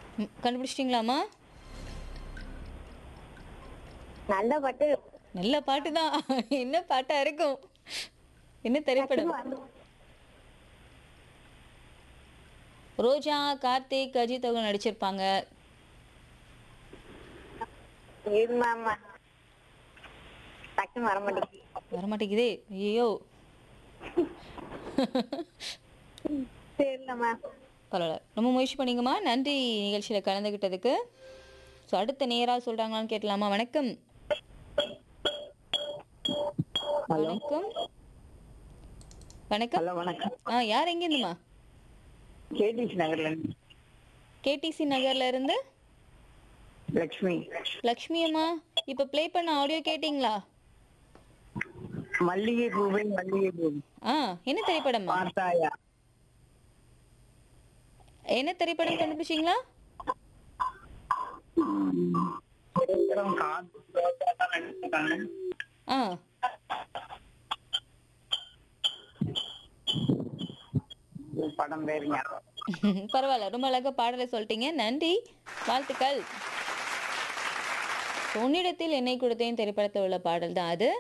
ம், கண்டுபிடிச்சிட்டிங்களாம்மா நல்ல பாட்டு நல்ல பாட்டு தான் என்ன பாட்டா இருக்கும் என்ன திரைப்படம் ரோஜா கார்த்திக் அஜித் அவங்க நடிச்சிருப்பாங்க இருமாமா டக்குன்னு வர மாட்டேங்குது வரமாட்டேங்குதே ஐயோ சரிலம்மா பரவாயில்ல ரொம்ப முயற்சி பண்ணிங்கம்மா நன்றி நிகழ்ச்சியில் கலந்துக்கிட்டதுக்கு ஸோ அடுத்த நேராக சொல்கிறாங்களான்னு கேட்கலாமா வணக்கம் வணக்கம் வணக்கம் ஹலோ வணக்கம் ஆ யார் எங்கேருந்துமா கேடிசி நகர்ல இருந்து கேடிசி நகர்ல இருந்து லக்ஷ்மி லக்ஷ்மி அம்மா இப்போ ப்ளே பண்ண ஆடியோ கேட்டிங்களா மல்லிகை பூவை மல்லிகை பூ ஆ என்ன திரைப்படம்மா பார்த்தாயா என்ன திரைப்படம் கண்டுபிடிச்சிங்களா திரைப்படம் காதல் ரோஜா தான் நடிச்சிருக்காங்க. ஆ இது படம் பேரு ஞாபகம். பரவாயில்ல ரொம்ப அழகா பாடலை சொல்லிட்டீங்க நன்றி வாழ்த்துக்கள் உன்னிடத்தில் என்னை கொடுத்தேன் திரைப்படத்தில் உள்ள பாடல் தான் அது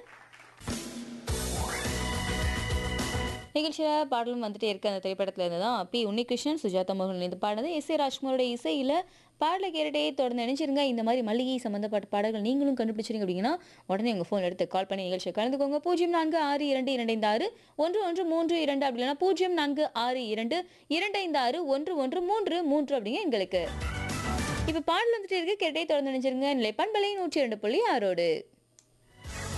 நிகழ்ச்சியில் பாடலும் வந்துட்டே இருக்கு அந்த திரைப்படத்துல இருந்து தான் பி உன்னிகிருஷ்ணன் சுஜாதா மோகன் இணைந்து பாடினது எஸ் ஏ ராஜ்குமாரோட இசையில பாடலை கேட்டுட்டே தொடர்ந்து நினைச்சிருங்க இந்த மாதிரி மல்லிகை சம்பந்தப்பட்ட பாடல்கள் நீங்களும் கண்டுபிடிச்சிருங்க அப்படின்னா உடனே உங்க ஃபோன் எடுத்து கால் பண்ணி நிகழ்ச்சியை கலந்துக்கோங்க பூஜ்ஜியம் நான்கு ஆறு இரண்டு இரண்டு ஐந்து ஆறு ஒன்று ஒன்று மூன்று இரண்டு அப்படி இல்லைன்னா பூஜ்ஜியம் நான்கு ஆறு இரண்டு இரண்டு ஐந்து ஆறு ஒன்று ஒன்று மூன்று மூன்று அப்படிங்க எங்களுக்கு இப்போ பாடல் வந்துட்டு இருக்கு கேட்டே தொடர்ந்து நினைச்சிருங்க நிலை பண்பலை நூற்றி இரண்டு புள்ளி ஆறோடு